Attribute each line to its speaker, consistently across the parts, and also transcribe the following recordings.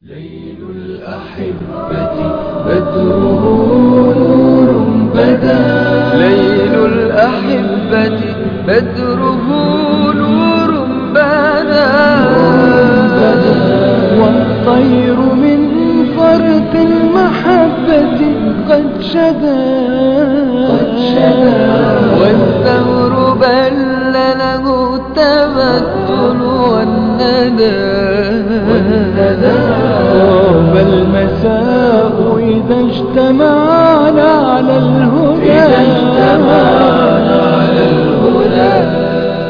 Speaker 1: ليل الأحبة بدره نور بدا ليل الأحبة بدره نور بدا والطير من فرط المحبة قد شدا قد شدا والثور بل له التبتل والندى والندى طاب المساء إذا اجتمعنا على الهدى إذا اجتمعنا على الهدى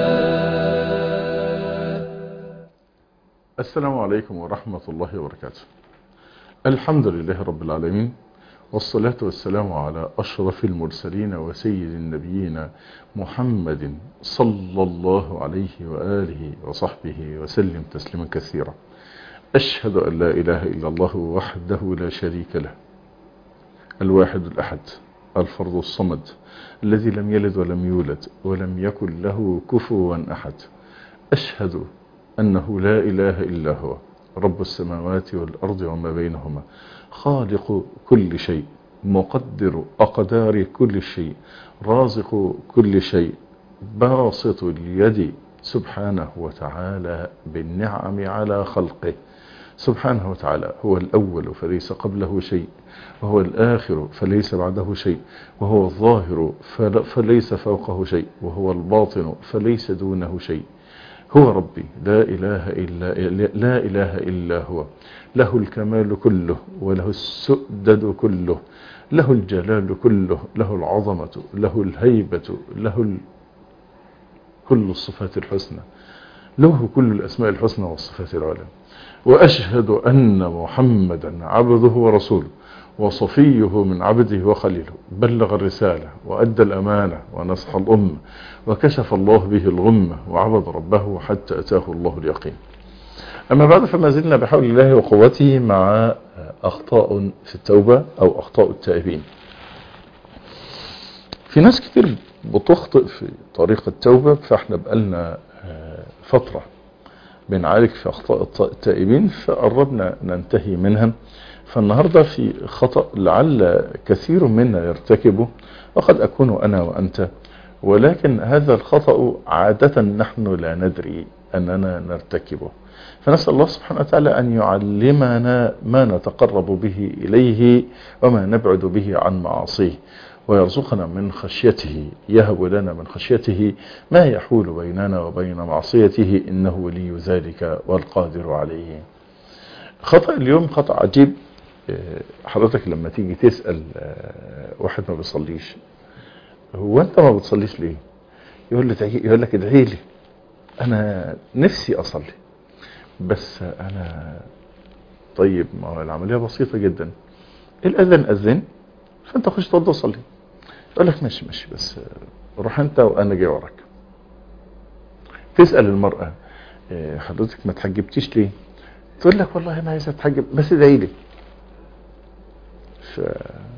Speaker 2: السلام عليكم ورحمة الله وبركاته الحمد لله رب العالمين والصلاة والسلام على أشرف المرسلين وسيد النبيين محمد صلى الله عليه وآله وصحبه وسلم تسليما كثيرا أشهد أن لا إله إلا الله وحده لا شريك له الواحد الأحد الفرد الصمد الذي لم يلد ولم يولد ولم يكن له كفوا أحد أشهد أنه لا إله إلا هو رب السماوات والأرض وما بينهما خالق كل شيء مقدر أقدار كل شيء رازق كل شيء باسط اليد سبحانه وتعالى بالنعم على خلقه سبحانه وتعالى هو الأول فليس قبله شيء وهو الآخر فليس بعده شيء وهو الظاهر فليس فوقه شيء وهو الباطن فليس دونه شيء هو ربي لا إله إلا, لا إله إلا هو له الكمال كله وله السؤدد كله له الجلال كله له العظمة له الهيبة له ال... كل الصفات الحسنى له كل الأسماء الحسنى والصفات العلى وأشهد أن محمدا عبده ورسوله وصفيه من عبده وخليله بلغ الرسالة وأدى الأمانة ونصح الأمة وكشف الله به الغمة وعبد ربه حتى أتاه الله اليقين أما بعد فما زلنا بحول الله وقوته مع أخطاء في التوبة أو أخطاء التائبين في ناس كتير بتخطئ في طريق التوبة فاحنا بقالنا فترة بنعالج في أخطاء التائبين فقربنا ننتهي منها فالنهاردة في خطأ لعل كثير منا يرتكبه وقد أكون أنا وأنت ولكن هذا الخطأ عادة نحن لا ندري أننا نرتكبه فنسأل الله سبحانه وتعالى أن يعلمنا ما نتقرب به إليه وما نبعد به عن معاصيه ويرزقنا من خشيته يهب لنا من خشيته ما يحول بيننا وبين معصيته إنه ولي ذلك والقادر عليه خطأ اليوم خطأ عجيب حضرتك لما تيجي تسأل واحد ما بيصليش هو انت ما بتصليش ليه يقول لي يقول لك ادعي لي انا نفسي اصلي بس انا طيب ما هو العمليه بسيطه جدا الاذان اذن فانت خش تفضل صلي يقول لك ماشي ماشي بس روح انت وانا جاي وراك تسال المراه حضرتك ما تحجبتيش ليه تقول لك والله انا عايز اتحجب بس ادعي لي ف...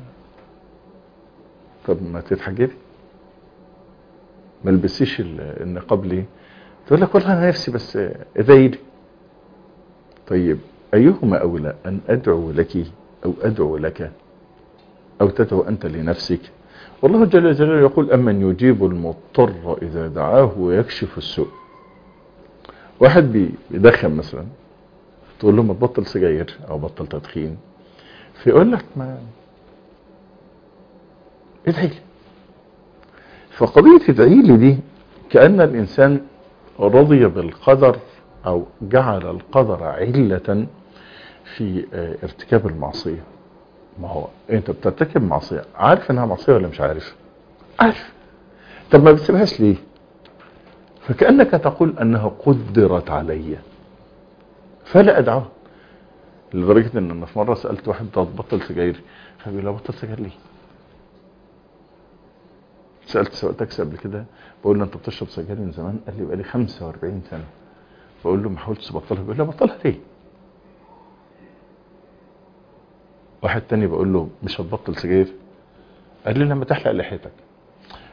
Speaker 2: طب ما تتحجبي ما لبسيش النقاب ليه تقول لك والله انا نفسي بس ادعي لي طيب ايهما اولى ان ادعو لك او ادعو لك او تدعو انت لنفسك والله جل جلاله يقول امن يجيب المضطر اذا دعاه ويكشف السوء واحد بيدخن مثلا تقول له ما تبطل سجاير او بطل تدخين فيقول لك ما ادعي لي فقضية ادعي لي دي كأن الإنسان رضي بالقدر أو جعل القدر علة في ارتكاب المعصية ما هو انت بترتكب معصية عارف انها معصية ولا مش عارف عارف طب ما بتسيبهاش ليه فكأنك تقول انها قدرت علي فلا ادعوها لدرجة ان انا في مرة سألت واحد تبطل سجاير فبيقول له بطل سجاير ليه سألت سواق تاكسي قبل كده بقول له انت بتشرب سجاير من زمان قال لي بقالي 45 سنة بقول له ما حاولتش تبطلها بيقول لي بطلها ليه واحد تاني بقول له مش هتبطل سجاير قال لي لما تحلق لحيتك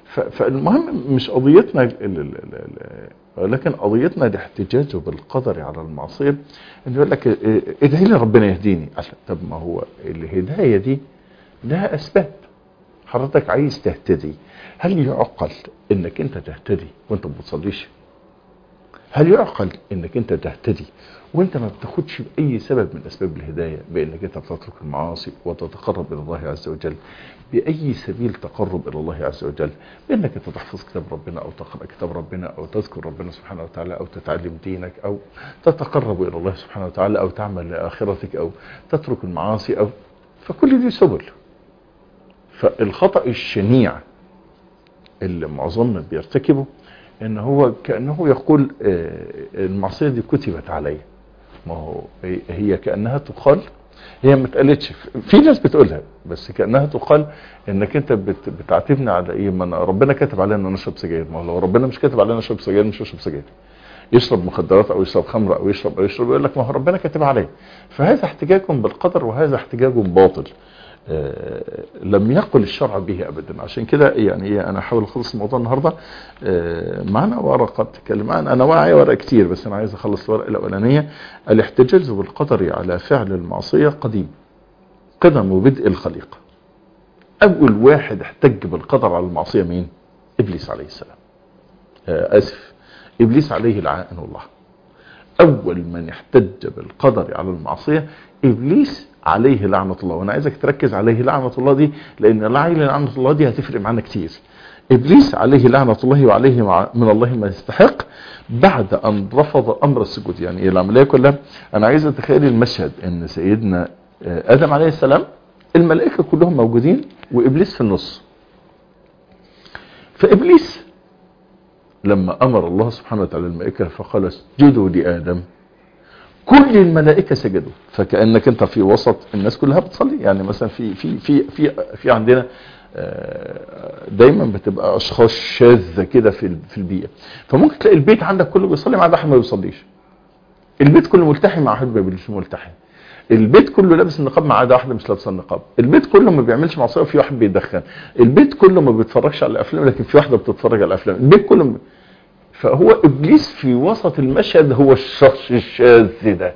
Speaker 2: ف- فالمهم مش قضيتنا ال- ال- ال- ال- ولكن قضيتنا الاحتجاج بالقدر على المعصيه انه يقول لك اه، ادعي لي ربنا يهديني قال طب ما هو الهدايه دي لها اسباب حضرتك عايز تهتدي هل يعقل انك انت تهتدي وانت ما بتصليش هل يعقل انك انت تهتدي وانت ما بتاخدش باي سبب من اسباب الهدايه بانك انت بتترك المعاصي وتتقرب الى الله عز وجل باي سبيل تقرب الى الله عز وجل بانك انت تحفظ كتاب ربنا او تقرا كتاب ربنا او تذكر ربنا سبحانه وتعالى او تتعلم دينك او تتقرب الى الله سبحانه وتعالى او تعمل لاخرتك او تترك المعاصي او فكل دي سبل فالخطا الشنيع اللي معظمنا بيرتكبه ان هو كانه يقول آه، المعصيه دي كتبت علي ما هو هي- هي كانها تقال هي ما اتقالتش في ناس بتقولها بس كانها تقال انك انت بت- بتعاتبني على ايه ما أنا ربنا كاتب علينا ان نشرب سجاير ما هو لو ربنا مش كاتب علينا نشرب سجاير مش هشرب سجاير يشرب مخدرات او يشرب خمر او يشرب او يشرب يقول لك ما هو ربنا كاتب عليه فهذا احتجاج بالقدر وهذا احتجاج باطل آه، لم يقل الشرع به ابدا عشان كده يعني إيه، انا هحاول اخلص الموضوع النهارده آه، معنا ورقه بتتكلم عن انا معي ورقه كتير بس انا عايز اخلص الورقه الاولانيه الاحتجاج بالقدر على فعل المعصيه قديم قدم بدء الخليقه اول واحد احتج بالقدر على المعصيه مين ابليس عليه السلام آه، اسف ابليس عليه لعائن الله اول من احتج بالقدر على المعصيه ابليس عليه لعنه الله وانا عايزك تركز عليه لعنه الله دي لان عليه لعنه الله دي هتفرق معانا كتير ابليس عليه لعنه الله وعليه مع من الله ما يستحق بعد ان رفض امر السجود يعني إيه العمليه كلها انا عايز اتخيل المشهد ان سيدنا آه، ادم عليه السلام الملائكه كلهم موجودين وابليس في النص فابليس لما امر الله سبحانه وتعالى الملائكه فقال اسجدوا لادم كل الملائكه سجدوا فكانك انت في وسط الناس كلها بتصلي يعني مثلا في في في في في عندنا آه، دايما بتبقى اشخاص شاذه كده في ال- في البيئه فممكن تلاقي البيت عندك كله بيصلي ما عدا واحد ما بيصليش البيت كله ملتحي مع واحد ما بيصليش ملتحي البيت كله لابس النقاب ما عدا واحده مش لابسه النقاب البيت كله ما بيعملش معصيه وفي واحد بيدخن البيت كله ما بيتفرجش على الافلام لكن في واحده بتتفرج على الافلام البيت كله م... فهو ابليس في وسط المشهد هو الشخص الشاذ ده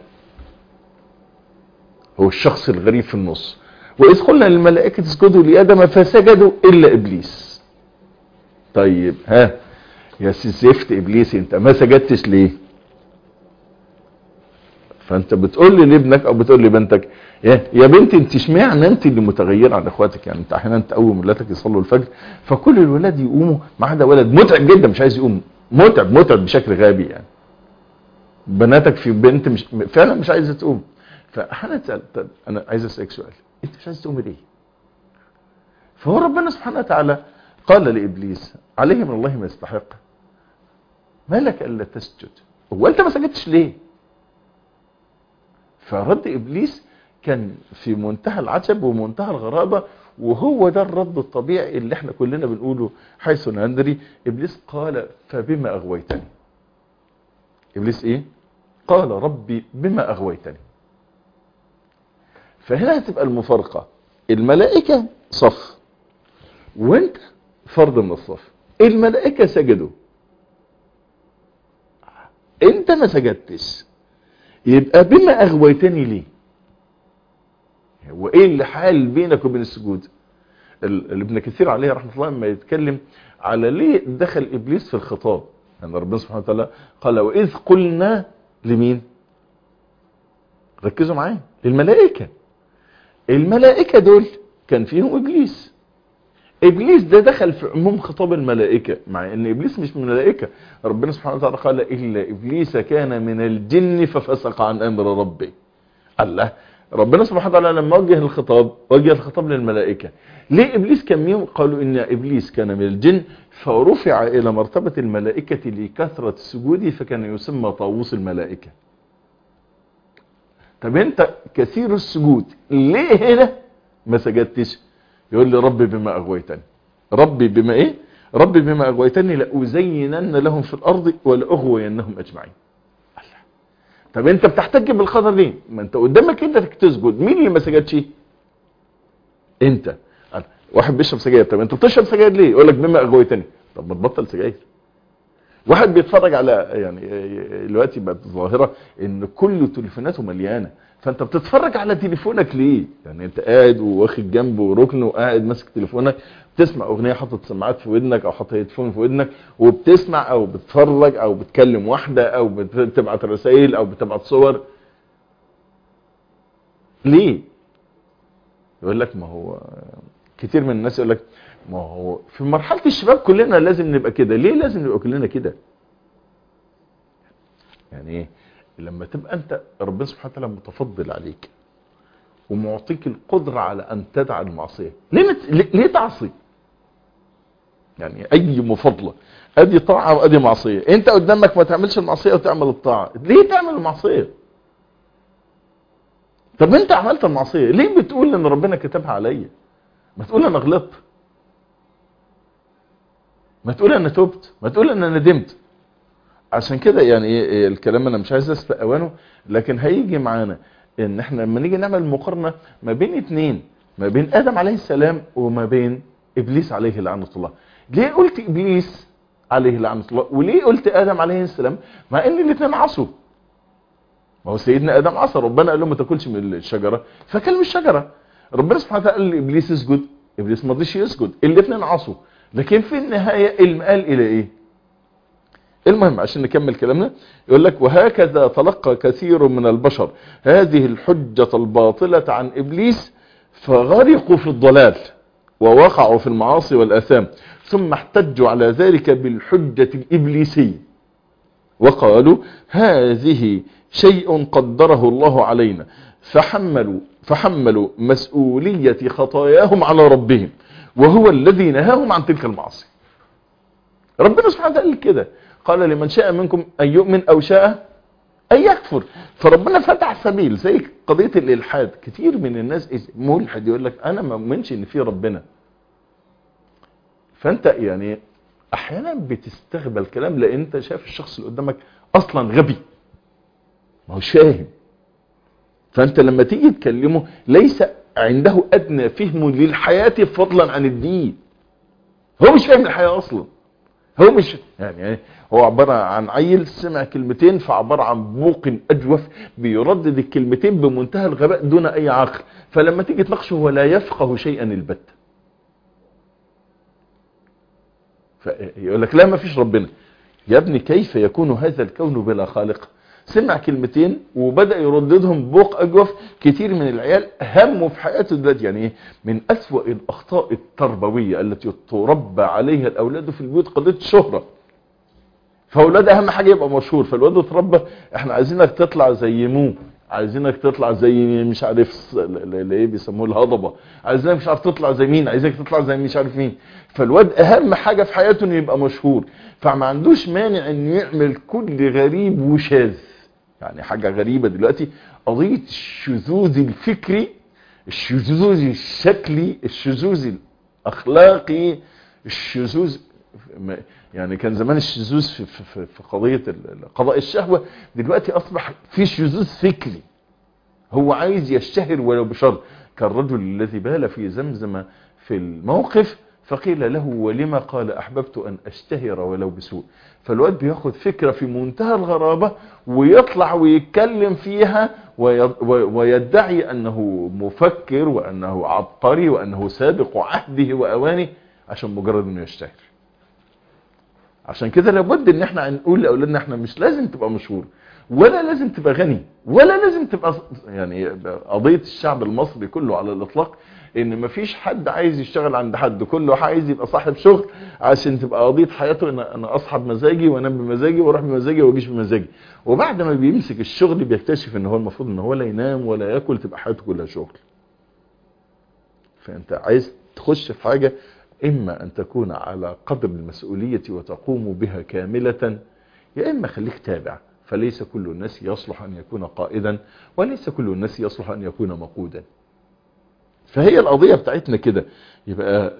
Speaker 2: هو الشخص الغريب في النص واذ قلنا للملائكه اسجدوا لادم فسجدوا الا ابليس طيب ها يا زفت ابليس انت ما سجدتش ليه فانت بتقول لي لابنك او بتقول لبنتك يا يا بنتي انت اشمعنى انت اللي متغيره عن اخواتك يعني انت احيانا تقوم ولادك يصلوا الفجر فكل الولاد يقوموا ما عدا ولد متعب جدا مش عايز يقوم متعب متعب بشكل غبي يعني بناتك في بنت مش فعلا مش عايزه تقوم فاحيانا تسال طب انا عايز اسالك سؤال انت مش عايز تقوم ليه؟ فهو ربنا سبحانه وتعالى قال لابليس عليه من الله ما يستحق ما لك الا تسجد هو انت ما سجدتش ليه؟ فرد ابليس كان في منتهى العجب ومنتهى الغرابه وهو ده الرد الطبيعي اللي احنا كلنا بنقوله حيث ندري ابليس قال فبما اغويتني ابليس ايه قال ربي بما اغويتني فهنا هتبقى المفارقه الملائكه صف وانت فرد من الصف الملائكه سجدوا انت ما سجدتش يبقى بما اغويتني ليه وايه اللي حال بينك وبين السجود ال- ابن كثير عليه رحمه الله لما يتكلم على ليه دخل ابليس في الخطاب يعني ربنا سبحانه وتعالى قال واذ قلنا لمين ركزوا معايا للملائكه الملائكه دول كان فيهم ابليس ابليس ده دخل في عموم خطاب الملائكه مع ان ابليس مش من الملائكه ربنا سبحانه وتعالى قال الا ابليس كان من الجن ففسق عن امر ربه الله ربنا سبحانه وتعالى لما وجه الخطاب وجه الخطاب للملائكه ليه ابليس كان مين قالوا ان ابليس كان من الجن فرفع الى مرتبه الملائكه لكثره سجوده فكان يسمى طاووس الملائكه طب انت كثير السجود ليه هنا ما سجدتش يقول لي ربي بما اغويتني ربي بما ايه ربي بما اغويتني لازينن لهم في الارض ولاغوينهم اجمعين الله. طب انت بتحتج بالقدر ليه ما انت قدامك انت تسجد مين اللي ما سجدش انت واحد بيشرب سجاير طب انت بتشرب سجاير ليه يقول لك بما اغويتني طب ما تبطل سجاير واحد بيتفرج على يعني دلوقتي بقت ظاهره ان كل تليفوناته مليانه فانت بتتفرج على تليفونك ليه يعني انت قاعد واخد جنبه ركن وقاعد ماسك تليفونك بتسمع اغنيه حاطط سماعات في ودنك او حاطط هيدفون في ودنك وبتسمع او بتتفرج او بتكلم واحده او بتبعت رسائل او بتبعت صور ليه يقول لك ما هو كتير من الناس يقول لك ما هو في مرحله الشباب كلنا لازم نبقى كده ليه لازم نبقى كلنا كده يعني ايه لما تبقى انت ربنا سبحانه وتعالى متفضل عليك ومعطيك القدرة على ان تدع المعصية ليه, مت... ليه تعصي يعني اي مفضلة ادي طاعة وادي معصية انت قدامك ما تعملش المعصية وتعمل الطاعة ليه تعمل المعصية طب انت عملت المعصية ليه بتقول ان ربنا كتبها عليا ما تقول انا غلطت ما تقول انا تبت ما تقول انا ندمت عشان كده يعني ايه الكلام انا مش عايز اسبق اوانه لكن هيجي معانا ان احنا لما نيجي نعمل مقارنه ما بين اتنين ما بين ادم عليه السلام وما بين ابليس عليه لعنه الله ليه قلت ابليس عليه لعنه الله وليه قلت ادم عليه السلام مع ان الاثنين عصوا ما هو سيدنا ادم عصى ربنا قال له ما تاكلش من الشجره فكل من الشجره ربنا سبحانه وتعالى قال لابليس اسجد ابليس ما رضيش يسجد الاثنين عصوا لكن في النهايه المآل الى ايه المهم عشان نكمل كلامنا يقول لك وهكذا تلقى كثير من البشر هذه الحجة الباطلة عن إبليس فغرقوا في الضلال ووقعوا في المعاصي والأثام ثم احتجوا على ذلك بالحجة الإبليسية وقالوا هذه شيء قدره الله علينا فحملوا فحملوا مسؤولية خطاياهم على ربهم وهو الذي نهاهم عن تلك المعاصي ربنا سبحانه وتعالى قال كده قال لمن شاء منكم أن يؤمن أو شاء أن يكفر فربنا فتح سبيل زي قضية الإلحاد كتير من الناس ملحد يقول لك أنا ما مؤمنش إن في ربنا فأنت يعني أحيانا بتستغبى الكلام لأن أنت شايف الشخص اللي قدامك أصلا غبي ما هوش فاهم فأنت لما تيجي تكلمه ليس عنده أدنى فهم للحياة فضلا عن الدين هو مش فاهم الحياة أصلا هو مش يعني هو عبارة عن عيل سمع كلمتين فعبارة عن بوق أجوف بيردد الكلمتين بمنتهى الغباء دون أي عقل فلما تيجي تناقشه هو لا يفقه شيئا البتة فيقول لك لا ما فيش ربنا يا ابني كيف يكون هذا الكون بلا خالق سمع كلمتين وبدأ يرددهم بوق أجوف كتير من العيال همه في حياته دلوقتي يعني ايه من أسوأ الأخطاء التربوية التي تربى عليها الأولاد في البيوت قضية الشهرة فأولاد أهم حاجة يبقى مشهور فالواد اتربى احنا عايزينك تطلع زي مو عايزينك تطلع زي مش عارف ايه بيسموه الهضبه عايزينك مش عارف تطلع زي مين عايزك تطلع زي مش عارف مين فالواد اهم حاجه في حياته انه يبقى مشهور فما عندوش مانع انه يعمل كل غريب وشاذ يعني حاجة غريبة دلوقتي قضية الشذوذ الفكري الشذوذ الشكلي الشذوذ الأخلاقي الشذوذ يعني كان زمان الشذوذ في, في, في قضية قضاء الشهوة دلوقتي أصبح في شذوذ فكري هو عايز يشتهر ولو بشر كالرجل الذي بال في زمزم في الموقف فقيل له ولما قال أحببت أن أشتهر ولو بسوء فالواد بياخد فكرة في منتهى الغرابة ويطلع ويتكلم فيها ويدعي أنه مفكر وأنه عبقري وأنه سابق عهده وأوانه عشان مجرد أنه يشتهر عشان كده لابد ان احنا نقول لاولادنا احنا مش لازم تبقى مشهور ولا لازم تبقى غني ولا لازم تبقى يعني قضية الشعب المصري كله على الاطلاق ان مفيش حد عايز يشتغل عند حد كله عايز يبقى صاحب شغل عشان تبقى قضيه حياته ان انا اصحى بمزاجي وانام بمزاجي واروح بمزاجي واجيش بمزاجي وبعد ما بيمسك الشغل بيكتشف ان هو المفروض ان هو لا ينام ولا ياكل تبقى حياته كلها شغل فانت عايز تخش في حاجه اما ان تكون على قدر المسؤوليه وتقوم بها كامله يا اما خليك تابع فليس كل الناس يصلح ان يكون قائدا وليس كل الناس يصلح ان يكون مقودا فهي القضية بتاعتنا كده يبقى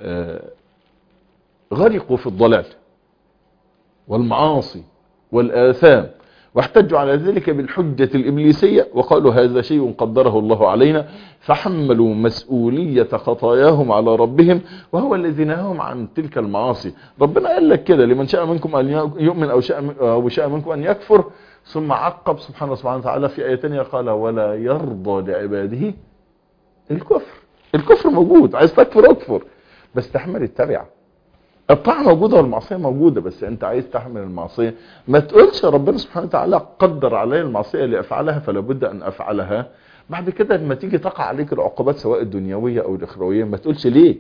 Speaker 2: غرقوا في الضلال والمعاصي والآثام واحتجوا على ذلك بالحجة الإبليسية وقالوا هذا شيء قدره الله علينا فحملوا مسؤولية خطاياهم على ربهم وهو الذي نهاهم عن تلك المعاصي ربنا قال لك كده لمن شاء منكم أن يؤمن أو شاء, أو شاء منكم أن يكفر ثم عقب سبحانه سبحانه وتعالى في آية تانية قال ولا يرضى لعباده الكفر الكفر موجود عايز تكفر اكفر بس تحمل التبعه الطاعة موجودة والمعصية موجودة بس انت عايز تحمل المعصية ما تقولش ربنا سبحانه وتعالى قدر علي المعصية لأفعلها فلا بد أن أفعلها بعد كده لما تيجي تقع عليك العقوبات سواء الدنيوية أو الأخروية ما تقولش ليه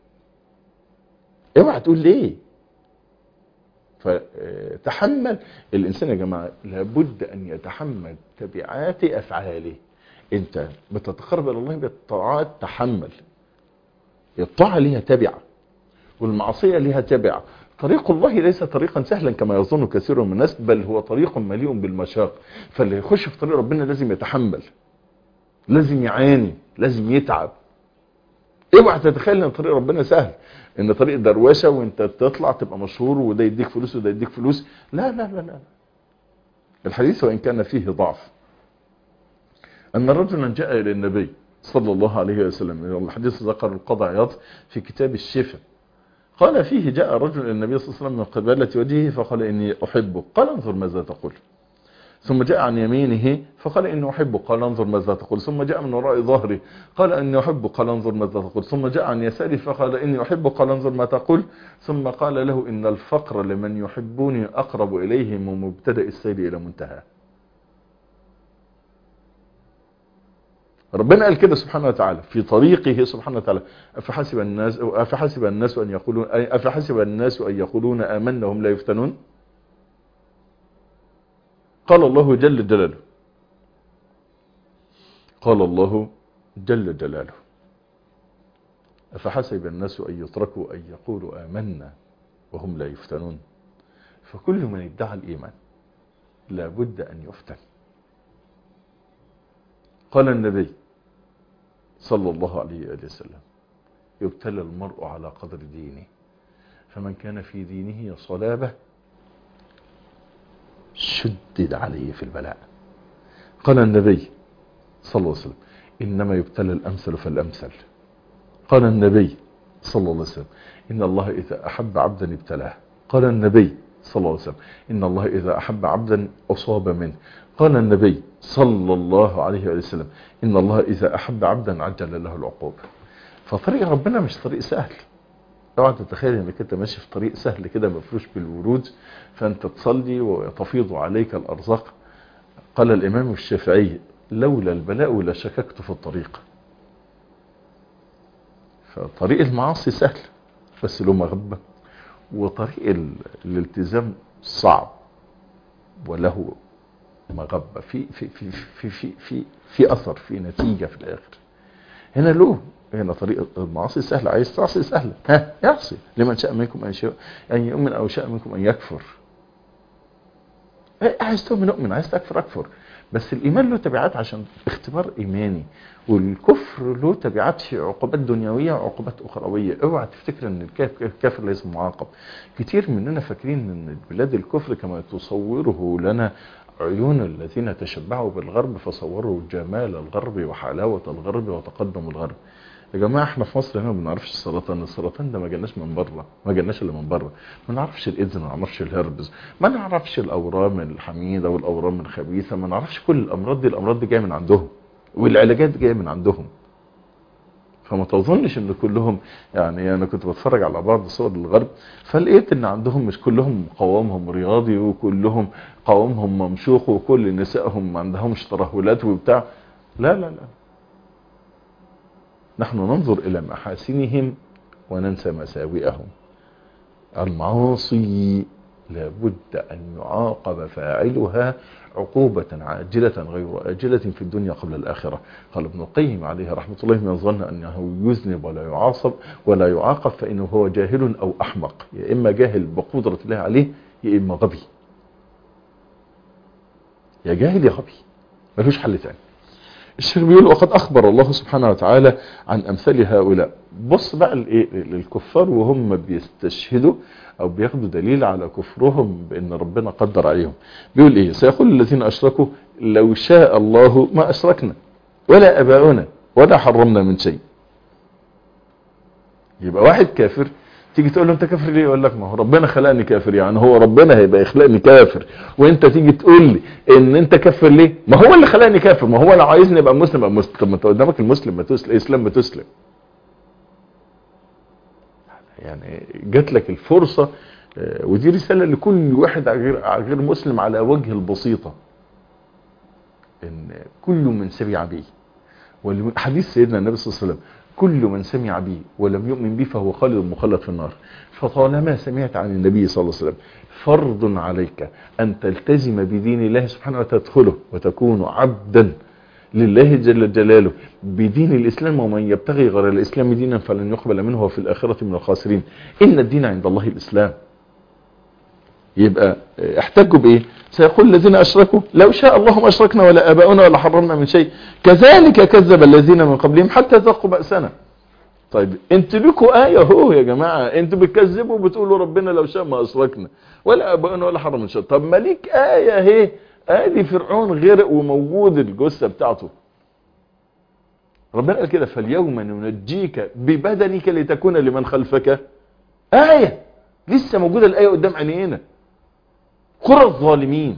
Speaker 2: اوعى تقول ليه فتحمل الإنسان يا جماعة لابد أن يتحمل تبعات أفعاله انت بتتقرب إلى الله بالطاعات تحمل الطاعة ليها تبعه والمعصية لها تبع طريق الله ليس طريقا سهلا كما يظن كثير من الناس بل هو طريق مليء بالمشاق فاللي يخش في طريق ربنا لازم يتحمل لازم يعاني لازم يتعب اوعى تتخيل ان طريق ربنا سهل ان طريق دروشه وانت تطلع تبقى مشهور وده يديك فلوس وده يديك فلوس لا لا لا لا الحديث وان كان فيه ضعف ان رجلا جاء الى النبي صلى الله عليه وسلم الحديث ذكر القضاء عياض في كتاب الشفاء قال فيه جاء رجل الى النبي صلى الله عليه وسلم من قبالة وجهه فقال إني أحبك قال انظر ماذا تقول ثم جاء عن يمينه فقال إني أحبك قال انظر ماذا تقول ثم جاء من وراء ظهره قال إني أحبك قال انظر ماذا تقول ثم جاء عن يساره فقال إني أحبك قال انظر ما تقول ثم قال له إن الفقر لمن يحبني أقرب إليه من مبتدأ السير إلى منتهى ربنا قال كده سبحانه وتعالى في طريقه سبحانه وتعالى أفحسب الناس أفحسب الناس أن يقولون أفحسب الناس أن يقولون آمنا وهم لا يفتنون قال الله جل جلاله قال الله جل جلاله أفحسب الناس أن يتركوا أن يقولوا آمنا وهم لا يفتنون فكل من ادعى الإيمان لابد أن يفتن قال النبي صلى الله عليه وآله وسلم يبتلى المرء على قدر دينه فمن كان في دينه صلابة شدد عليه في البلاء قال النبي صلى الله عليه وسلم إنما يبتلى الأمثل فالأمثل قال النبي صلى الله عليه وسلم إن الله إذا أحب عبدا ابتلاه قال النبي صلى الله عليه وسلم إن الله إذا أحب عبدا أصاب منه قال النبي صلى الله عليه وسلم إن الله إذا أحب عبدا عجل له العقوبة فطريق ربنا مش طريق سهل اوعى تتخيل انك انت ماشي في طريق سهل كده مفروش بالورود فانت تصلي وتفيض عليك الارزاق قال الامام الشافعي لولا البلاء لشككت في الطريق فطريق المعاصي سهل بس له مغبة وطريق الالتزام صعب وله مغبة في في في في في في, في اثر في نتيجة في الاخر هنا له هنا طريق المعاصي سهلة عايز تعصي سهلة ها يعصي لمن شاء منكم ان شاء ان يؤمن او شاء منكم ان يكفر عايز تؤمن اؤمن عايز تكفر اكفر بس الايمان له تبعات عشان اختبار ايماني والكفر له تبعات في عقوبات دنيويه وعقوبات اخرويه اوعى تفتكر ان الكافر ليس معاقب كتير مننا فاكرين ان بلاد الكفر كما تصوره لنا عيون الذين تشبعوا بالغرب فصوروا جمال الغرب وحلاوه الغرب وتقدم الغرب يا جماعه احنا في مصر هنا ما بنعرفش السرطان السرطان ده ما جالناش من بره ما جالناش الا من بره ما نعرفش الايدز ما نعرفش الهربز ما نعرفش الاورام الحميده والاورام الخبيثه ما نعرفش كل الامراض دي الامراض دي جايه من عندهم والعلاجات جايه من عندهم فما تظنش ان كلهم يعني انا كنت بتفرج على بعض صور الغرب فلقيت ان عندهم مش كلهم قوامهم رياضي وكلهم قوامهم ممشوخ وكل نسائهم ما عندهمش ترهلات وبتاع لا لا لا نحن ننظر إلى محاسنهم وننسى مساوئهم المعاصي لابد أن يعاقب فاعلها عقوبة عاجلة غير آجلة في الدنيا قبل الآخرة قال ابن القيم عليه رحمة الله من ظن أنه يذنب ولا يعاصب ولا يعاقب فإنه هو جاهل أو أحمق يا إما جاهل بقدرة الله عليه يا إما غبي يا جاهل يا غبي ملوش حل ثاني الشيخ بيقول وقد اخبر الله سبحانه وتعالى عن امثال هؤلاء بص بقى الايه الكفار وهم بيستشهدوا او بياخدوا دليل على كفرهم بان ربنا قدر عليهم بيقول ايه سيقول الذين اشركوا لو شاء الله ما اشركنا ولا اباؤنا ولا حرمنا من شيء يبقى واحد كافر تيجي تقول له انت كافر ليه يقول لك ما هو ربنا خلقني كافر يعني هو ربنا هيبقى يخلقني كافر وانت تيجي تقول لي ان انت كافر ليه ما هو اللي خلقني كافر ما هو لو عايزني ابقى مسلم ابقى مسلم طب ما انت قدامك المسلم ما تسلم الاسلام ما تسلم يعني جات لك الفرصة ودي رسالة لكل واحد غير غير مسلم على وجه البسيطة ان كل من سمع بي حديث سيدنا النبي صلى الله عليه وسلم كل من سمع بي ولم يؤمن بي فهو خالد مخلد في النار فطالما سمعت عن النبي صلى الله عليه وسلم فرض عليك أن تلتزم بدين الله سبحانه وتدخله وتكون عبدا لله جل جلاله بدين الإسلام ومن يبتغي غير الإسلام دينا فلن يقبل منه وفي الآخرة من الخاسرين إن الدين عند الله الإسلام يبقى احتجوا بايه سيقول الذين اشركوا لو شاء الله ما اشركنا ولا اباؤنا ولا حرمنا من شيء كذلك كذب الذين من قبلهم حتى ذاقوا بأسنا طيب انتوا لكوا آية هو يا جماعة انتوا بتكذبوا وبتقولوا ربنا لو شاء ما اشركنا ولا اباؤنا ولا حرمنا من شيء طب ما ليك آية اهي ادي فرعون غرق وموجود الجثة بتاعته ربنا قال كده فاليوم ننجيك ببدنك لتكون لمن خلفك آية لسه موجودة الآية قدام عينينا قرى الظالمين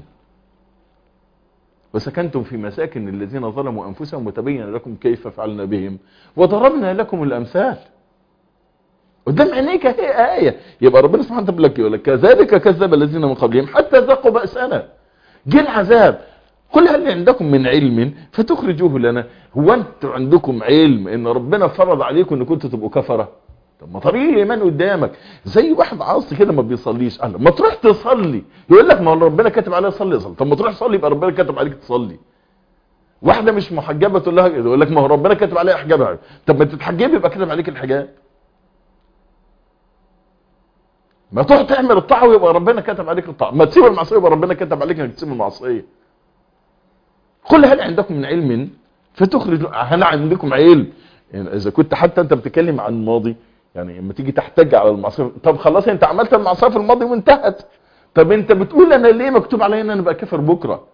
Speaker 2: وسكنتم في مساكن الذين ظلموا أنفسهم وتبين لكم كيف فعلنا بهم وضربنا لكم الأمثال قدام عينيك هي آية يبقى ربنا سبحانه وتعالى يقول لك كذلك كذب الذين من قبلهم حتى ذاقوا بأسنا جه العذاب قل هل عندكم من علم فتخرجوه لنا هو انتوا عندكم علم ان ربنا فرض عليكم ان كنتوا تبقوا كفره طب ما طريق الايمان قدامك زي واحد عاصي كده ما بيصليش قال ما تروح تصلي يقول لك ما هو ربنا كاتب عليها صلي صلي طب ما تروح تصلي يبقى ربنا كاتب عليك تصلي واحده مش محجبه تقول لها يقول لك ما هو ربنا كاتب عليها حجابها طب ما تتحجبي يبقى كاتب عليك الحجاب ما تروح تعمل الطاعه ويبقى ربنا كاتب عليك الطاعه ما تسيب المعصيه يبقى ربنا كاتب عليك انك تسيب المعصيه قل هل عندكم من علم فتخرج هل عندكم علم يعني اذا كنت حتى انت بتتكلم عن الماضي يعني لما تيجي تحتج على المعصيه طب خلاص انت عملت المعصيه في الماضي وانتهت طب انت بتقول انا ليه مكتوب عليا ان انا ابقى كافر بكره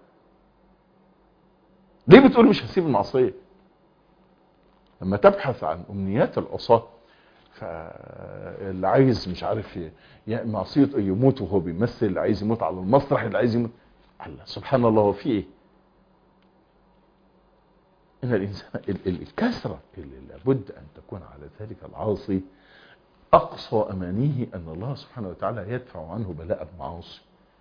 Speaker 2: ليه بتقول مش هسيب المعصيه لما تبحث عن امنيات العصاه فاللي عايز مش عارف يعني معصيه يموت وهو بيمثل اللي عايز يموت على المسرح اللي عايز يموت الله سبحان الله هو في ايه ان الانسان الكثره اللي لابد ان تكون على ذلك العاصي اقصى امانيه ان الله سبحانه وتعالى يدفع عنه بلاء المعاصي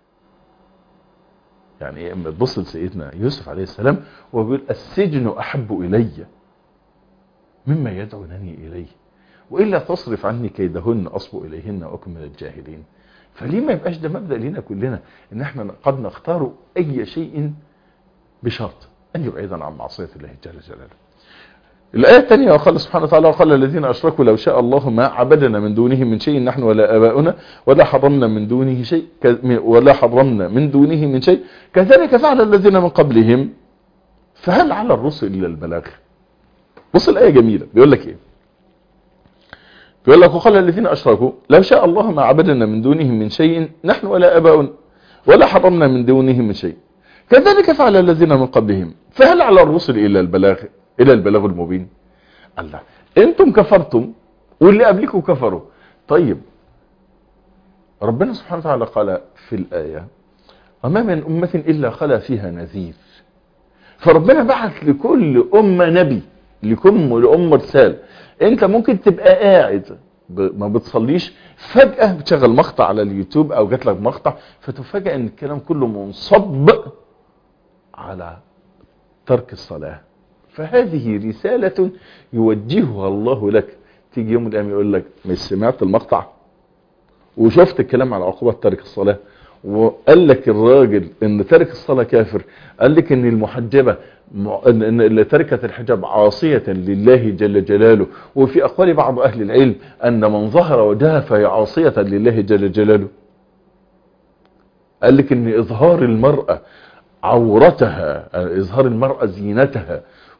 Speaker 2: يعني اما تبص لسيدنا يوسف عليه السلام وهو بيقول السجن احب الي مما يدعونني اليه والا تصرف عني كيدهن اصب اليهن واكن من الجاهلين فليه ما يبقاش ده مبدا لينا كلنا ان احنا قد نختار اي شيء بشرط أن يبعدنا عن معصية الله جل جلاله الآية الثانية وقال سبحانه وتعالى وقال الذين أشركوا لو شاء الله ما عبدنا من دونه من شيء نحن ولا آباؤنا ولا حرمنا من دونه شيء ولا حرمنا من دونه من شيء كذلك فعل الذين من قبلهم فهل على الرسل إلا البلاغ بص الآية جميلة بيقول لك إيه بيقول لك وقال الذين أشركوا لو شاء الله ما عبدنا من دونه من شيء نحن ولا آباؤنا ولا حرمنا من دونه من شيء كذلك فعل الذين من قبلهم فهل على الرسل إلا البلاغ إلى البلاغ المبين الله انتم كفرتم واللي قبلكم كفروا طيب ربنا سبحانه وتعالى قال في الآية وما من أمة إلا خلا فيها نذير فربنا بعث لكل أمة نبي لكل أمة رسالة انت ممكن تبقى قاعد ما بتصليش فجأة بتشغل مقطع على اليوتيوب او جات لك مقطع فتفاجئ ان الكلام كله منصب على ترك الصلاة فهذه رسالة يوجهها الله لك تيجي يوم القيامة يقول لك مش سمعت المقطع وشفت الكلام على عقوبة ترك الصلاة وقال لك الراجل ان ترك الصلاة كافر قال لك ان المحجبة ان اللي تركت الحجاب عاصية لله جل جلاله وفي اقوال بعض اهل العلم ان من ظهر وجهها فهي عاصية لله جل جلاله قال لك ان اظهار المرأة عورتها اظهار المرأة زينتها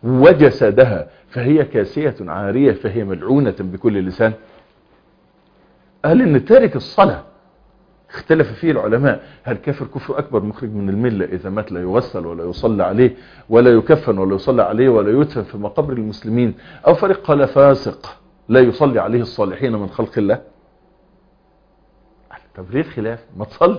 Speaker 2: وجسدها فهي كاسية عارية فهي ملعونة بكل لسان قال ان تارك الصلاة اختلف فيه العلماء هل كافر كفر اكبر مخرج من الملة اذا مات لا يغسل ولا يصلى عليه ولا يكفن ولا يصلى عليه ولا يدفن في مقابر المسلمين او فريق قال فاسق لا يصلي عليه الصالحين من خلق الله طب ليه الخلاف ما تصلي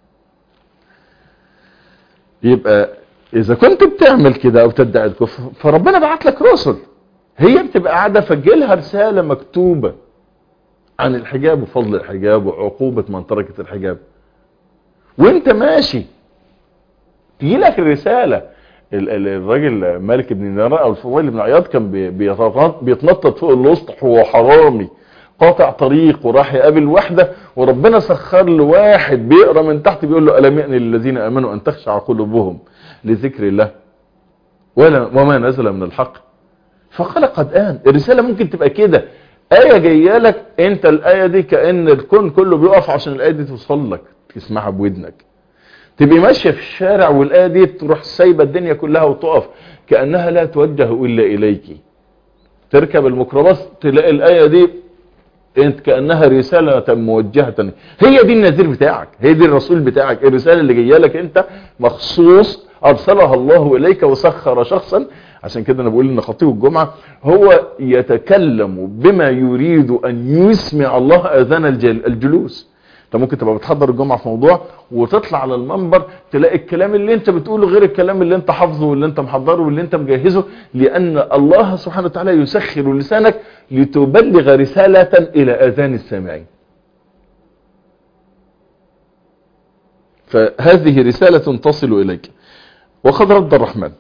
Speaker 2: يبقى اذا كنت بتعمل كده او تدعي الكفر فربنا بعت لك رسل هي بتبقى قاعده فجلها رساله مكتوبه عن الحجاب وفضل الحجاب وعقوبه من تركت الحجاب وانت ماشي تجي لك الرساله الراجل مالك بن دينار او الفضيل بن عياض كان بيتنطط فوق الاسطح وهو حرامي قاطع طريق وراح يقابل واحدة وربنا سخر له واحد بيقرا من تحت بيقول له ألم يأن للذين آمنوا أن تخشع قلوبهم لذكر الله ولا وما نزل من الحق فقال قد آن الرسالة ممكن تبقى كده آية جاية لك انت الآية دي كأن الكون كله بيقف عشان الآية دي توصل لك تسمعها بودنك تبقى ماشية في الشارع والآية دي تروح سايبة الدنيا كلها وتقف كأنها لا توجه إلا إليك تركب الميكروباص تلاقي الآية دي انت كأنها رسالة موجهة هي دي النذير بتاعك هي دي الرسول بتاعك الرسالة اللي جايه لك انت مخصوص ارسلها الله اليك وسخر شخصا عشان كده انا بقول ان خطيب الجمعة هو يتكلم بما يريد ان يسمع الله اذان الجلوس انت ممكن تبقى بتحضر الجمعة في موضوع وتطلع على المنبر تلاقي الكلام اللي انت بتقوله غير الكلام اللي انت حافظه واللي انت محضره واللي انت مجهزه لان الله سبحانه وتعالى يسخر لسانك لتبلغ رسالة الى اذان السامعين فهذه رسالة تصل اليك وقد رد الرحمن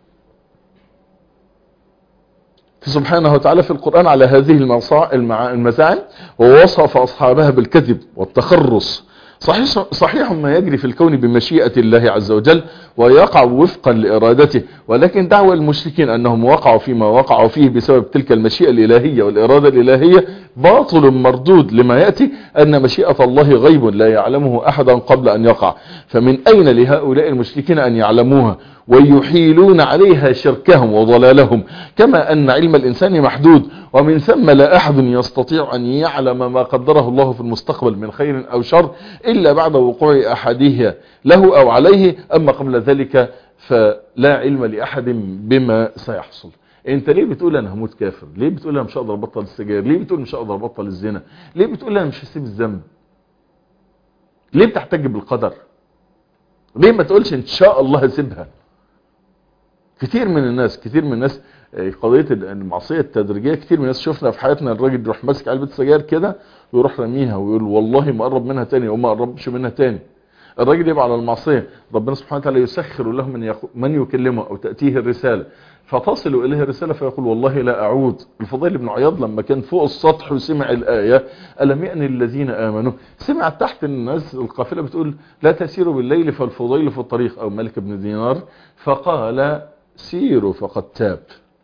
Speaker 2: سبحانه وتعالى في القرآن على هذه المزاعم ووصف أصحابها بالكذب والتخرص صحيح, صحيح ما يجري في الكون بمشيئة الله عز وجل ويقع وفقا لإرادته ولكن دعوى المشركين أنهم وقعوا فيما وقعوا فيه بسبب تلك المشيئة الإلهية والإرادة الإلهية باطل مردود لما يأتي أن مشيئة الله غيب لا يعلمه أحدا قبل أن يقع فمن أين لهؤلاء المشركين أن يعلموها ويحيلون عليها شركهم وضلالهم كما أن علم الإنسان محدود ومن ثم لا أحد يستطيع أن يعلم ما قدره الله في المستقبل من خير أو شر إلا بعد وقوع أحدها له أو عليه أما قبل ذلك فلا علم لأحد بما سيحصل انت ليه بتقول انا هموت كافر ليه بتقول انا مش هقدر ابطل السجاير ليه بتقول مش هقدر ابطل الزنا ليه بتقول انا مش هسيب الذنب ليه بتحتج بالقدر ليه ما تقولش ان شاء الله هسيبها كتير من الناس كتير من الناس قضية المعصية التدريجية كتير من الناس شفنا في حياتنا الراجل يروح ماسك علبة سجاير كده ويروح رميها ويقول والله ما قرب منها تاني وما قربش منها تاني الراجل يبقى على المعصية ربنا سبحانه وتعالى يسخر له من, يخ... من يكلمه او تأتيه الرسالة فتصل اليه الرسالة فيقول والله لا اعود الفضيل بن عياض لما كان فوق السطح وسمع الآية ألم يأن الذين آمنوا سمع تحت الناس القافلة بتقول لا تسيروا بالليل فالفضيل في الطريق او ملك بن دينار فقال سيروا فقد تاب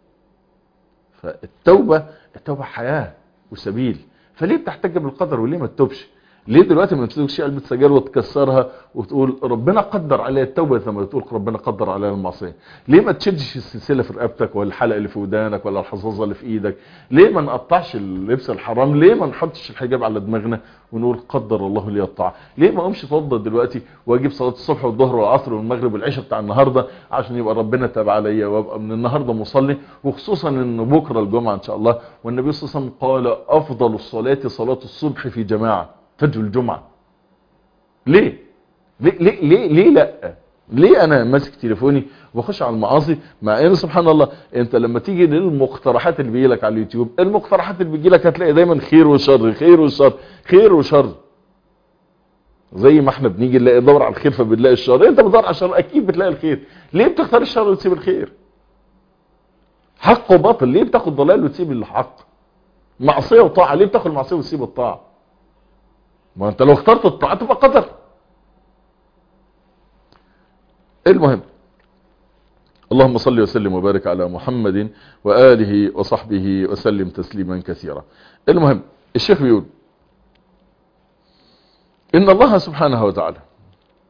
Speaker 2: فالتوبة التوبة حياة وسبيل فليه بتحتج بالقدر وليه ما تتوبش ليه دلوقتي ما تمسكش علبه سجاير وتكسرها وتقول ربنا قدر عليا التوبه زي ما بتقول ربنا قدر عليا المعصيه ليه ما تشدش السلسله في رقبتك ولا الحلقه اللي في ودانك ولا الحظاظه اللي في ايدك ليه ما نقطعش اللبس الحرام ليه ما نحطش الحجاب على دماغنا ونقول قدر الله لي الطاعه ليه ما اقومش اتوضى دلوقتي واجيب صلاه الصبح والظهر والعصر والمغرب والعشاء بتاع النهارده عشان يبقى ربنا تاب عليا وابقى من النهارده مصلي وخصوصا ان بكره الجمعه ان شاء الله والنبي صلى الله عليه وسلم قال افضل الصلاه صلاه الصبح في جماعه فجر الجمعة ليه ليه ليه ليه, ليه لا ليه انا ماسك تليفوني واخش على المعاصي مع ان سبحان الله انت لما تيجي للمقترحات اللي بيجي لك على اليوتيوب المقترحات اللي بيجي لك هتلاقي دايما خير وشر خير وشر خير وشر زي ما احنا بنيجي نلاقي ندور على الخير فبنلاقي الشر انت بتدور على الشر اكيد بتلاقي الخير ليه بتختار الشر وتسيب الخير حق وباطل ليه بتاخد ضلال وتسيب الحق معصيه وطاعه ليه بتاخد المعصيه وتسيب الطاعه ما انت لو اخترت الطاعه تبقى قدر المهم اللهم صل وسلم وبارك على محمد وآله وصحبه وسلم تسليما كثيرا المهم الشيخ بيقول إن الله سبحانه وتعالى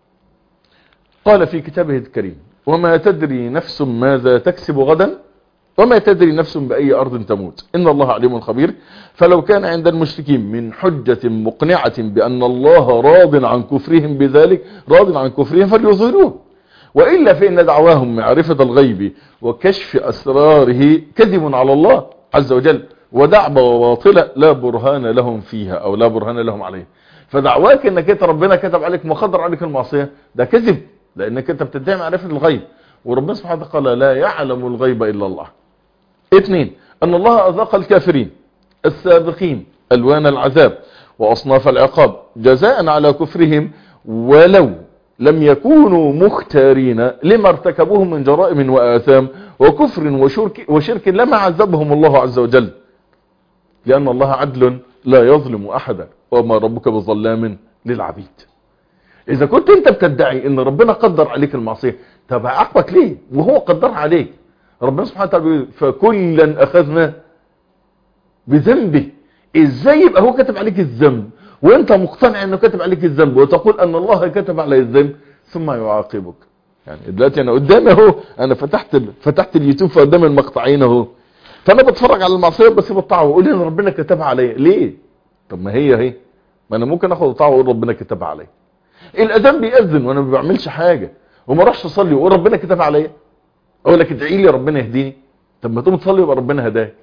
Speaker 2: قال في كتابه الكريم وما تدري نفس ماذا تكسب غدا وما تدري نفس بأي أرض تموت إن الله عليم خبير فلو كان عند المشركين من حجة مقنعة بأن الله راض عن كفرهم بذلك راض عن كفرهم فليظهروه وإلا فإن دعواهم معرفة الغيب وكشف أسراره كذب على الله عز وجل ودعوة باطلة لا برهان لهم فيها أو لا برهان لهم عليها فدعواك انك انت ربنا كتب عليك مقدر عليك المعصية ده كذب لانك انت بتدعي معرفة الغيب وربنا سبحانه وتعالى قال لا يعلم الغيب الا الله اثنين ان الله اذاق الكافرين السابقين الوان العذاب واصناف العقاب جزاء على كفرهم ولو لم يكونوا مختارين لما ارتكبوه من جرائم واثام وكفر وشرك, وشرك لما عذبهم الله عز وجل لان الله عدل لا يظلم احدا وما ربك بظلام للعبيد اذا كنت انت بتدعي ان ربنا قدر عليك المعصية طب عاقبك ليه وهو قدرها عليك ربنا سبحانه وتعالى بيقول فكلا اخذنا بذنبه ازاي يبقى هو كتب عليك الذنب وانت مقتنع انه كتب عليك الذنب وتقول ان الله كتب علي الذنب ثم يعاقبك يعني دلوقتي انا قدامي اهو انا فتحت فتحت اليوتيوب فقدامي المقطعين اهو فانا بتفرج على المعصيه بسيب الطاعه واقول ان ربنا كتبها عليا ليه طب ما هي اهي ما انا ممكن اخد الطاعه واقول ربنا كتبها عليا الاذان بيأذن وانا ما بعملش حاجه وما اروحش اصلي واقول ربنا كتبها عليا اقول لك ادعي لي ربنا يهديني طب ما تقوم تصلي يبقى ربنا هداك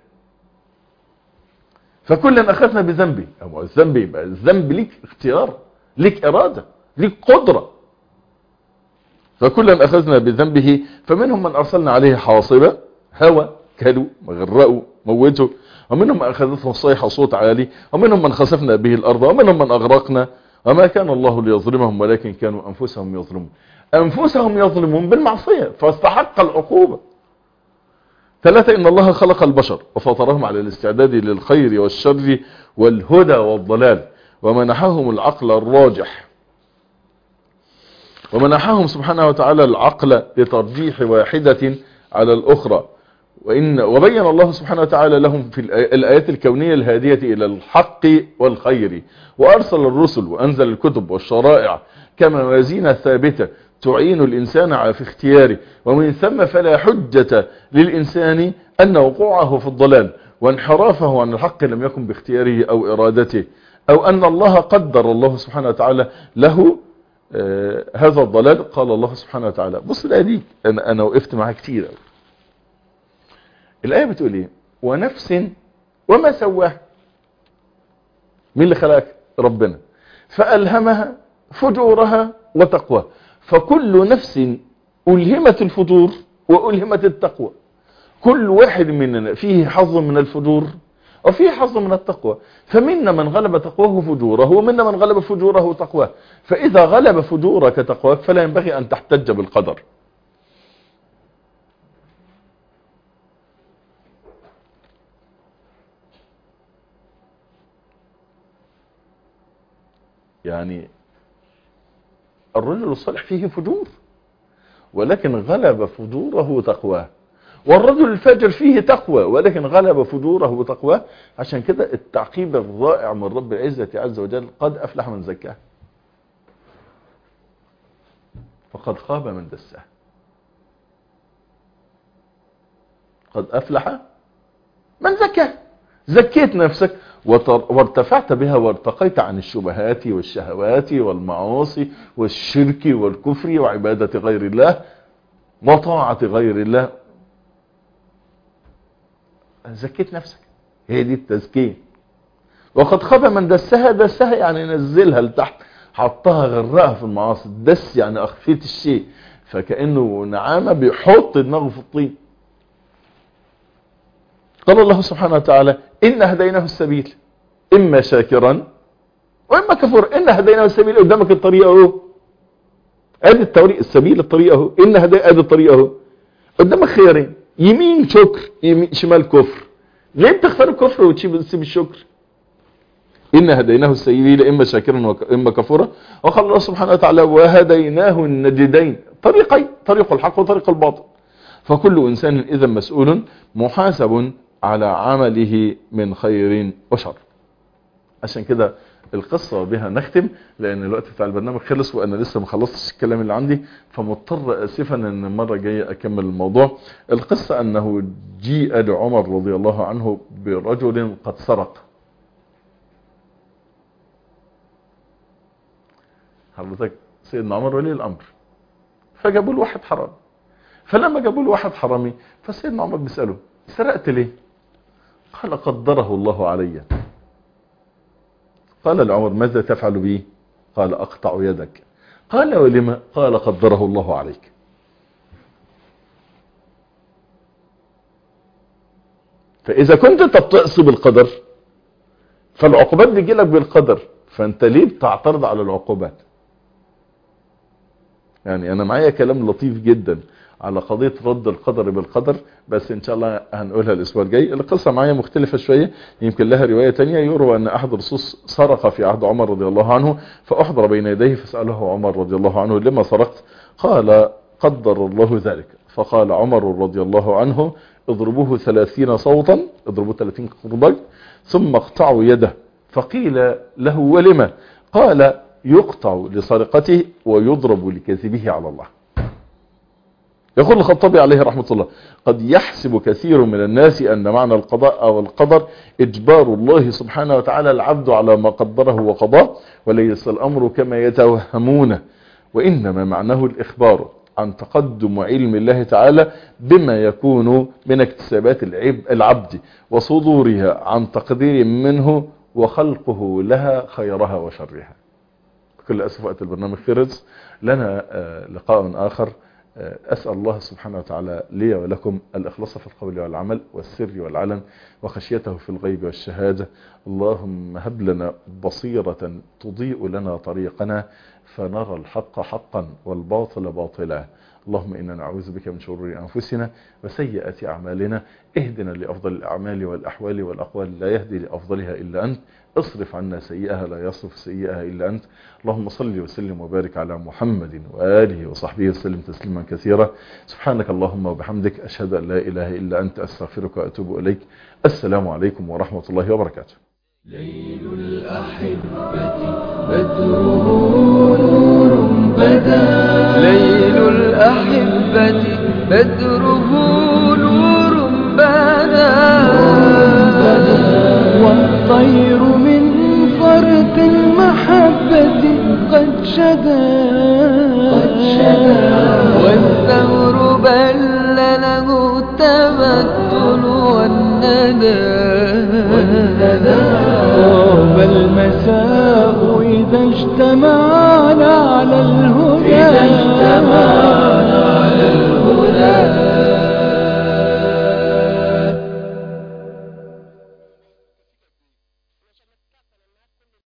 Speaker 2: فكلنا اخذنا بذنبي او الذنب يبقى الذنب ليك اختيار ليك اراده ليك قدره فكلا اخذنا بذنبه فمنهم من ارسلنا عليه حاصبه هوى كلوا غرقوا موتوا ومنهم من اخذتهم الصيحه صوت عالي ومنهم من خسفنا به الارض ومنهم من اغرقنا وما كان الله ليظلمهم ولكن كانوا انفسهم يظلمون انفسهم يظلمون بالمعصيه فاستحق العقوبه ثلاثة إن الله خلق البشر وفطرهم على الاستعداد للخير والشر والهدى والضلال ومنحهم العقل الراجح ومنحهم سبحانه وتعالى العقل لترجيح واحدة على الأخرى وإن وبين الله سبحانه وتعالى لهم في الآيات الكونية الهادية إلى الحق والخير وأرسل الرسل وأنزل الكتب والشرائع كموازين ثابتة تعين الإنسان في اختياره ومن ثم فلا حجة للإنسان أن وقوعه في الضلال وانحرافه عن الحق لم يكن باختياره أو إرادته أو أن الله قدر الله سبحانه وتعالى له آه هذا الضلال قال الله سبحانه وتعالى بص الآية دي أنا, أنا وقفت معها كتير أوي. الآية بتقول إيه ونفس وما سواها مين اللي خلقك ربنا فألهمها فجورها وتقواها فكل نفس ألهمت الفجور وألهمت التقوى كل واحد مننا فيه حظ من الفجور وفيه حظ من التقوى فمنا من غلب تقواه فجوره ومنا من غلب فجوره تقواه فإذا غلب فجورك تقواك فلا ينبغي أن تحتج بالقدر يعني الرجل الصالح فيه فجور ولكن غلب فجوره تقواه والرجل الفاجر فيه تقوى ولكن غلب فجوره تقواه عشان كده التعقيب الرائع من رب العزة عز وجل قد أفلح من زكاه فقد خاب من دساه قد أفلح من زكاه زكيت نفسك وارتفعت بها وارتقيت عن الشبهات والشهوات والمعاصي والشرك والكفر وعبادة غير الله وطاعة غير الله زكيت نفسك هي دي التزكية وقد خاب من دسها دسها يعني نزلها لتحت حطها غرقها في المعاصي دس يعني اخفيت الشيء فكأنه نعامة بيحط دماغه في الطين قال الله سبحانه وتعالى إن هديناه السبيل إما شاكرا وإما كفور إن هديناه السبيل قدامك الطريق اهو ادي الطريق السبيل الطريق اهو إن هدي ادي الطريق اهو قدامك خيارين يمين شكر يمين شمال كفر ليه بتختار الكفر وتسيب الشكر إن هديناه السبيل إما شاكرا وإما كفورا وقال الله سبحانه وتعالى وهديناه النجدين طريقين طريق الحق وطريق الباطل فكل إنسان إذا مسؤول محاسب على عمله من خير وشر عشان كده القصة وبها نختم لان الوقت بتاع البرنامج خلص وانا لسه ما خلصتش الكلام اللي عندي فمضطر اسفا ان المرة الجاية اكمل الموضوع القصة انه جيء لعمر رضي الله عنه برجل قد سرق حضرتك سيدنا عمر ولي الامر فجابوا له واحد حرامي فلما جابوا له واحد حرامي فسيدنا عمر بيساله سرقت ليه قال قدره الله علي قال لعمر ماذا تفعل بي قال اقطع يدك قال ولما قال قدره الله عليك فاذا كنت انت بتقصي بالقدر فالعقوبات بتجي لك بالقدر فانت ليه بتعترض على العقوبات يعني انا معايا كلام لطيف جدا على قضية رد القدر بالقدر بس ان شاء الله هنقولها الاسبوع الجاي القصة معايا مختلفة شوية يمكن لها رواية تانية يروى ان احد الرسول سرق في عهد عمر رضي الله عنه فاحضر بين يديه فسأله عمر رضي الله عنه لما سرقت قال قدر الله ذلك فقال عمر رضي الله عنه اضربوه ثلاثين صوتا اضربوه ثلاثين قرباج ثم اقطعوا يده فقيل له ولما قال يقطع لسرقته ويضرب لكذبه على الله يقول الخطابي عليه رحمة الله قد يحسب كثير من الناس أن معنى القضاء أو القدر إجبار الله سبحانه وتعالى العبد على ما قدره وقضاه وليس الأمر كما يتوهمون وإنما معناه الإخبار عن تقدم علم الله تعالى بما يكون من اكتسابات العبد وصدورها عن تقدير منه وخلقه لها خيرها وشرها كل أسف وقت البرنامج خرج لنا لقاء آخر أسأل الله سبحانه وتعالى لي ولكم الإخلاص في القول والعمل والسر والعلن وخشيته في الغيب والشهادة اللهم هب لنا بصيرة تضيء لنا طريقنا فنرى الحق حقا والباطل باطلا اللهم إنا نعوذ بك من شرور أنفسنا وسيئات أعمالنا اهدنا لأفضل الأعمال والأحوال والأقوال لا يهدي لأفضلها إلا أنت اصرف عنا سيئها لا يصرف سيئها إلا أنت اللهم صل وسلم وبارك على محمد وآله وصحبه وسلم تسليما كثيرا سبحانك اللهم وبحمدك أشهد أن لا إله إلا أنت أستغفرك وأتوب إليك السلام عليكم ورحمة الله وبركاته
Speaker 1: ليل الأحبة بدره نور بدا ليل الأحبة بدره نور بدا والطير من فرط المحبة قد شدا والثور بل له التمثل والندى طاب المساء إذا اجتمعنا على الهدى